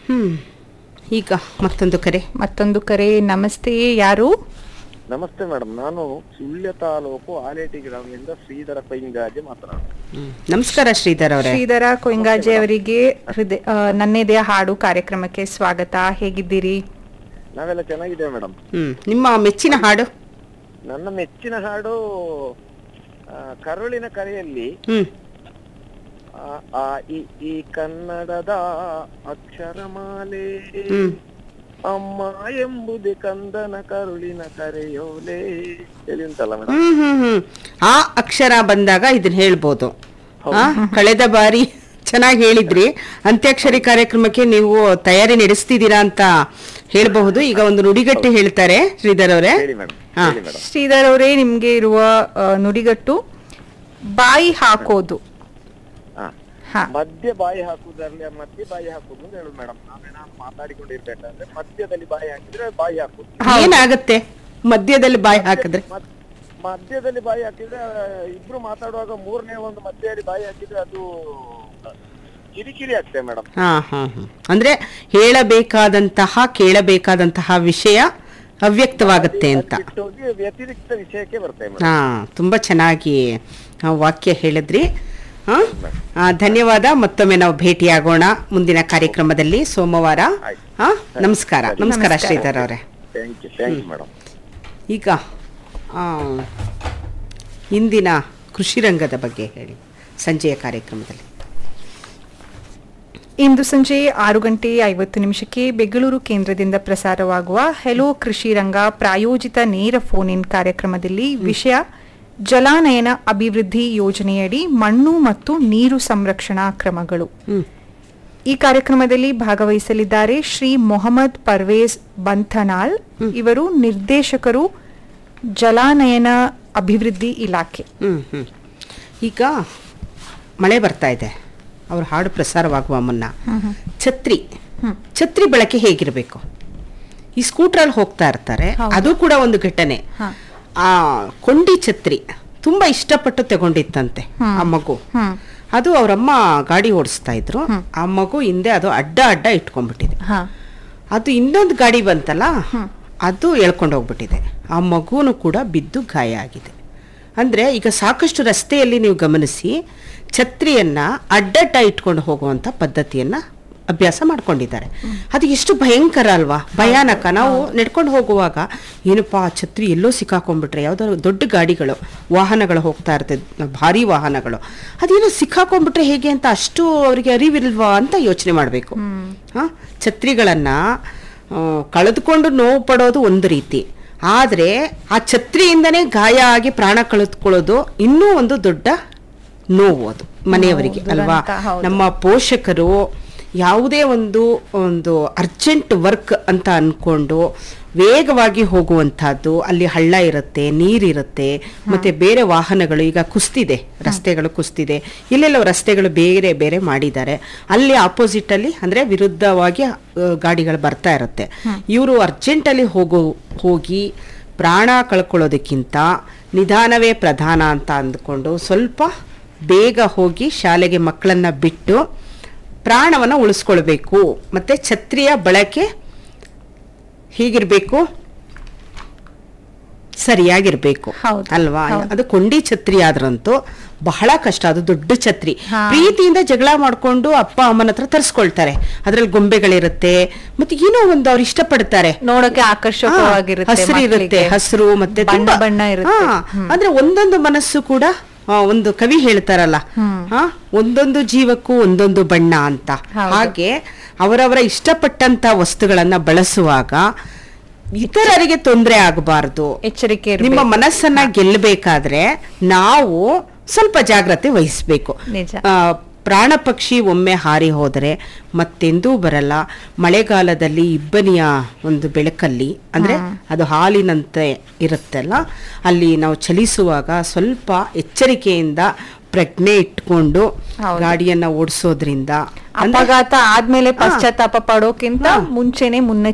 ಹ್ಮ್ ಈಗ ಮತ್ತೊಂದು ಕರೆ ಮತ್ತೊಂದು ಕರೆ ನಮಸ್ತೆ ಯಾರು ನಮಸ್ತೆ ಮೇಡಮ್ ನಾನು ಸುಳ್ಯ ತಾಲೂಕು ಆಲೇಟಿ ಗ್ರಾಮದಿಂದ ಶ್ರೀಧರ ಪೈಂಗಾಜೆ ಮಾತನಾಡುದು ಹ್ಮ್. ನಮಸ್ಕಾರ ಶ್ರೀಧರ್ ಅವರೇ ಶ್ರೀಧರ ಕೊಯ್ಂಗಾಜೆ ಅವರಿಗೆ ಹೃದಯ ಆ, ನನ್ನೆದೆಯ ಹಾಡು ಕಾರ್ಯಕ್ರಮಕ್ಕೆ ಸ್ವಾಗತ ಹೇಗಿದ್ದೀರಿ ನಾವೆಲ್ಲ ಚೆನ್ನಾಗಿದ್ದೇವೆ ಮೇಡಮ್ ಹ್ಮ್ ನಿಮ್ಮ ಮೆಚ್ಚಿನ ಹಾಡು ನನ್ನ ಮೆಚ್ಚಿನ ಹಾಡು ಆ, ಕರುಳಿನ ಕರೆಯಲ್ಲಿ ಹ್ಮ್ ಆ, ಆ ಇ ಈ ಕನ್ನಡದ ಅಕ್ಷರಮಾಲೆ ಹ್ಮ್ ಅಮ್ಮ ಎಂಬುದೇ ಕಂದನ ಕರುಳಿನ ಕರೆಯೋಲೆ ಹೇಳಿ ಉಂಟಲ್ಲ ಮೇಡಮ್ ಹ್ಮ್ ಹ್ಮ್ ಹ್ಮ್ ಆ ಅಕ್ಷರ ಬಂದಾಗ ಇದನ್ನ ಹೇಳ್ಬೋದು ಆ, ಕಳೆದ ಬಾರಿ ಚೆನ್ನಾಗಿ ಹೇಳಿದ್ರಿ ಅಂತ್ಯಾಕ್ಷರಿ ಕಾರ್ಯಕ್ರಮಕ್ಕೆ ನೀವು ತಯಾರಿ ನಡೆಸ್ತಿದ್ದೀರಾ ಅಂತ ಹೇಳಬಹುದು ಈಗ ಒಂದು ನುಡಿಗಟ್ಟು ಹೇಳ್ತಾರೆ ಶ್ರೀಧರ್ ಅವರೇ ಹೇಳಿ ಮೇಡಮ್ ಹಾ. ಹೇಳಿ ಮೇಡಮ್ ಶ್ರೀಧರ್ ಅವರೇ ನಿಮ್ಗೆ ಇರುವ ಆ, ನುಡಿಗಟ್ಟು ಬಾಯಿ ಹಾಕೋದು ಹಾ ಹಾ ಮಧ್ಯ ಬಾಯಿ ಹಾಕುವುದರಲ್ಲಿ ಮಧ್ಯ ಬಾಯಿ ಹಾಕುದು ಅಂತ ಹೇಳುದು ಮೇಡಮ್ ನಾವೇ ನಾನು ಮಾತಾಡಿಕೊಂಡಿರ್ಬೇಕಾದ್ರೆ ಮಧ್ಯದಲ್ಲಿ ಬಾಯಿ ಹಾಕಿದ್ರೆ ಬಾಯಿ ಹಾಕುದು ಏನಾಗತ್ತೆ ಮಧ್ಯದಲ್ಲಿ ಬಾಯಿ ಹಾಕಿದ್ರೆ ಮತ್- ಮಧ್ಯದಲ್ಲಿ ಬಾಯಿ ಹಾಕಿದ್ರೆ ಆ, ಇಬ್ರು ಮಾತಾಡುವಾಗ ಮೂರನೇ ಒಂದು ಮಧ್ಯದಲ್ಲಿ ಬಾಯಿ ಹಾಕಿದ್ರೆ ಅದು ಕಿರಿಕಿರಿ ಆಗ್ತದೆ ಮೇಡಮ್ ಹಾ ಹಾ ಹಾ ಅಂದ್ರೆ ಹೇಳಬೇಕಾದಂತಹ ಕೇಳಬೇಕಾದಂತಹ ವಿಷಯ ಅವ್ಯಕ್ತವಾಗುತ್ತೆ ಅಂತ ಬಿಟ್ಟೋಗಿ ವ್ಯತಿರಿಕ್ತ ವಿಷಯಕ್ಕೆ ಬರ್ತೇವೆ ಮೇಡಮ್ ಹಾ ತುಂಬಾ ಚೆನ್ನಾಗಿ ಆ, ವಾಕ್ಯ ಹೇಳಿದ್ರಿ ಹಾ ಆ, ಧನ್ಯವಾದ ಮತ್ತೊಮ್ಮೆ ನಾವು ಭೇಟಿಯಾಗೋಣ ಮುಂದಿನ ಕಾರ್ಯಕ್ರಮದಲ್ಲಿ ಸೋಮವಾರ ಆಯ್ತು. ಹಾ ನಮಸ್ಕಾರ ನಮಸ್ಕಾರ ನಮಸ್ಕಾರ. ಶ್ರೀಧರ್ ಅವರೇ thank you thank you madam ಈಗ ಆ, ಇಂದಿನ ಕೃಷಿ ರಂಗದ ಬಗ್ಗೆ ಹೇಳಿ ಸಂಜೆಯ ಕಾರ್ಯಕ್ರಮದಲ್ಲಿ ಇಂದು ಸಂಜೆ ಆರು ಗಂಟೆ ಐವತ್ತು ನಿಮಿಷಕ್ಕೆ ಬೆಂಗಳೂರು ಕೇಂದ್ರದಿಂದ ಪ್ರಸಾರವಾಗುವ ಹೆಲೋ ಕೃಷಿ ರಂಗ ಪ್ರಾಯೋಜಿತ ನೇರ ಫೋನ್ ಇನ್ ಕಾರ್ಯಕ್ರಮದಲ್ಲಿ ವಿಷಯ ಜಲಾನಯನ ಅಭಿವೃದ್ಧಿ ಯೋಜನೆಯಡಿ ಮಣ್ಣು ಮತ್ತು ನೀರು ಸಂರಕ್ಷಣಾ ಕ್ರಮಗಳು ಹ್ಮ್ ಈ ಕಾರ್ಯಕ್ರಮದಲ್ಲಿ ಭಾಗವಹಿಸಲಿದ್ದಾರೆ ಶ್ರೀ ಮೊಹಮ್ಮದ್ ಪರ್ವೇಜ್ ಬಂಥನಾಲ್ ಇವರು ನಿರ್ದೇಶಕರು ಜಲಾನಯನ ಅಭಿವೃದ್ಧಿ ಇಲಾಖೆ ಹ್ಮ್ ಹ್ಮ್ ಈಗ ಮಳೆ ಬರ್ತಾ ಇದೆ ಅವ್ರ ಹಾಡು ಪ್ರಸಾರವಾಗುವ ಮುನ್ನ ಛತ್ರಿ ಛತ್ರಿ ಬಳಕೆ ಹೇಗಿರಬೇಕು ಈ ಸ್ಕೂಟ್ರಲ್ಲಿ ಹೋಗ್ತಾ ಇರ್ತಾರೆ ಹೌದು. ಅದು ಕೂಡ ಒಂದು ಘಟನೆ ಹ. ಆ ಕೊಂಡಿ ಛತ್ರಿ ತುಂಬಾ ಇಷ್ಟಪಟ್ಟು ತಗೊಂಡಿತ್ತಂತೆ ಆ ಮಗು ಹ್ಮ್. ಅದು ಅವರಮ್ಮ ಗಾಡಿ ಓಡಿಸ್ತಾ ಇದ್ರು ಆ ಮಗು ಹಿಂದೆ ಅದು ಅಡ್ಡ ಅಡ್ಡ ಇಟ್ಕೊಂಡ್ಬಿಟ್ಟಿದೆ ಹಾ ಅದು ಇನ್ನೊಂದು ಗಾಡಿ ಬಂತಲ್ಲ ಅದು ಎಳ್ಕೊಂಡು ಹೋಗ್ಬಿಟ್ಟಿದೆ ಆ ಮಗುನು ಕೂಡ ಬಿದ್ದು ಗಾಯ ಆಗಿದೆ ಅಂದ್ರೆ ಈಗ ಸಾಕಷ್ಟು ರಸ್ತೆಯಲ್ಲಿ ನೀವು ಗಮನಿಸಿ ಛತ್ರಿಯನ್ನ ಅಡ್ಡಡ್ಡ ಇಟ್ಕೊಂಡು ಹೋಗುವಂತ ಪದ್ಧತಿಯನ್ನ ಅಭ್ಯಾಸ ಮಾಡ್ಕೊಂಡಿದ್ದಾರೆ ಅದು ಎಷ್ಟು ಭಯಂಕರ ಅಲ್ವಾ ಭಯಾನಕ ನಾವು ನಡ್ಕೊಂಡು ಹೋಗುವಾಗ ಏನಪ್ಪಾ ಆ ಛತ್ರಿ ಎಲ್ಲೋ ಸಿಕ್ಕಾಕೊಂಡ್ಬಿಟ್ರೆ ಯಾವ್ದಾದ್ರು ದೊಡ್ಡ ಗಾಡಿಗಳು ವಾಹನಗಳು ಹೋಗ್ತಾ ಇರ್ತದೆ ಭಾರಿ ವಾಹನಗಳು ಅದೇನೋ ಸಿಕ್ಕಾಕೊಂಡ್ಬಿಟ್ರೆ ಹೇಗೆ ಅಂತ ಅಷ್ಟು ಅವರಿಗೆ ಅರಿವಿಲ್ವಾ ಅಂತ ಯೋಚನೆ ಮಾಡಬೇಕು ಹಾ ಛತ್ರಿಗಳನ್ನ ಆ, ಕಳೆದುಕೊಂಡು ನೋವು ಪಡೋದು ಒಂದು ರೀತಿ ಆದರೆ ಆ ಛತ್ರಿಯಿಂದನೇ ಗಾಯ ಆಗಿ ಪ್ರಾಣ ಕಳೆದುಕೊಳ್ಳೋದು ಇನ್ನೂ ಒಂದು ದೊಡ್ಡ ನೋವು ಅದು ಮನೆಯವರಿಗೆ ಹೌದು, ಅಲ್ವಾ ದುರಂತ, ಹೌದು. ನಮ್ಮ ಪೋಷಕರು ಯಾವುದೇ ಒಂದು ಒಂದು ಅರ್ಜೆಂಟ್ ವರ್ಕ್ ಅಂತ ಅನ್ಕೊಂಡು ವೇಗವಾಗಿ ಹೋಗುವಂತಹದ್ದು ಅಲ್ಲಿ ಹಳ್ಳ ಇರುತ್ತೆ ನೀರಿರುತ್ತೆ ಮತ್ತೆ ಬೇರೆ ವಾಹನಗಳು ಈಗ ಕುಸ್ತಿದೆ ರಸ್ತೆಗಳು ಕುಸ್ತಿದೆ ಇಲ್ಲೆಲ್ಲ ರಸ್ತೆಗಳು ಬೇರೆ ಬೇರೆ ಮಾಡಿದ್ದಾರೆ ಅಲ್ಲಿ ಆಪೋಸಿಟ್ ಅಲ್ಲಿ ಅಂದ್ರೆ ವಿರುದ್ಧವಾಗಿ ಆ, ಗಾಡಿಗಳು ಬರ್ತಾ ಇರುತ್ತೆ ಇವರು ಅರ್ಜೆಂಟ್ ಅಲ್ಲಿ ಹೋಗೋ ಹೋಗಿ ಪ್ರಾಣ ಕಳ್ಕೊಳ್ಳೋದಕ್ಕಿಂತ ನಿಧಾನವೇ ಪ್ರಧಾನ ಅಂತ ಅಂದ್ಕೊಂಡು ಸ್ವಲ್ಪ ಬೇಗ ಹೋಗಿ ಶಾಲೆಗೆ ಮಕ್ಕಳನ್ನ ಬಿಟ್ಟು ಪ್ರಾಣವನ್ನು ಉಳಿಸ್ಕೊಳ್ಬೇಕು ಮತ್ತೆ ಛತ್ರಿಯ ಬಳಕೆ ಹೀಗಿರ್ಬೇಕು ಸರಿಯಾಗಿರ್ಬೇಕು ಹೌದು, ಅಲ್ವಾ ಹೌದು. ಅದು ಕೊಂಡಿ ಛತ್ರಿ ಆದ್ರಂತೂ ಬಹಳ ಕಷ್ಟ ಅದು ದೊಡ್ಡ ಛತ್ರಿ ಹಾ. ಪ್ರೀತಿಯಿಂದ ಜಗಳ ಮಾಡ್ಕೊಂಡು ಅಪ್ಪ ಅಮ್ಮನ ಹತ್ರ ತರಿಸ್ಕೊಳ್ತಾರೆ ಅದ್ರಲ್ಲಿ ಗೊಂಬೆಗಳಿರುತ್ತೆ ಮತ್ತೆ ಏನೋ ಒಂದು ಅವ್ರು ಇಷ್ಟಪಡ್ತಾರೆ ನೋಡಕ್ಕೆ ಆಕರ್ಷಕವಾಗಿರುತ್ತೆ ಹಸಿರು ಇರುತ್ತೆ ಮಕ್ಳಿಗೆ. ಹಸಿರು ಮತ್ತೆ ಬಣ್ಣ ತುಂಬಾ- ಬಣ್ಣ ಇರುತ್ತೆ ಹಾ, ಅಂದ್ರೆ ಒಂದೊಂದು ಮನಸ್ಸು ಕೂಡ ಆ, ಒಂದು ಕವಿ ಹೇಳ್ತಾರಲ್ಲ ಹಾ ಒಂದೊಂದು ಜೀವಕ್ಕೂ ಒಂದೊಂದು ಬಣ್ಣ ಅಂತ ಹೌದು. ಹಾಗೆ ಅವರವರ ಇಷ್ಟಪಟ್ಟಂತ ವಸ್ತುಗಳನ್ನ ಬಳಸುವಾಗ ಇತರರಿಗೆ ತೊಂದರೆ ಆಗಬಾರದು ಎಚ್ಚರಿಕೆ ನಿಮ್ಮ ಇರ್ಬೇಕು. ಮನಸ್ಸನ್ನ ಗೆಲ್ಲಬೇಕಾದ್ರೆ ನಾವು ಸ್ವಲ್ಪ ಜಾಗ್ರತೆ ವಹಿಸ್ಬೇಕು ನಿಜ. ಆ, ಪ್ರಾಣ ಪಕ್ಷಿ ಒಮ್ಮೆ ಹಾರಿ ಹೋದರೆ ಮತ್ತೆಂದೂ ಬರಲ್ಲ ಮಳೆಗಾಲದಲ್ಲಿ ಇಬ್ಬನಿಯ ಒಂದು ಬೆಳಕಲ್ಲಿ ಅಂದ್ರೆ ಅದು ಹಾಲಿನಂತೆ ಇರುತ್ತಲ್ಲ ಅಲ್ಲಿ ನಾವು ಚಲಿಸುವಾಗ ಸ್ವಲ್ಪ ಎಚ್ಚರಿಕೆಯಿಂದ ಪ್ರಜ್ಞೆ ಇಟ್ಕೊಂಡು ಹೌದು. ಗಾಡಿಯನ್ನ ಓಡಿಸೋದ್ರಿಂದ ಅಂದ್ರೆ ಅಪಘಾತ ಆದ್ಮೇಲೆ ಪಶ್ಚಾತ್ತಾಪ ಪಡೋಕ್ಕಿಂತ ಮುಂಚೆನೆ ಮುನ್ನೆಚ್ಚರಿಕೆ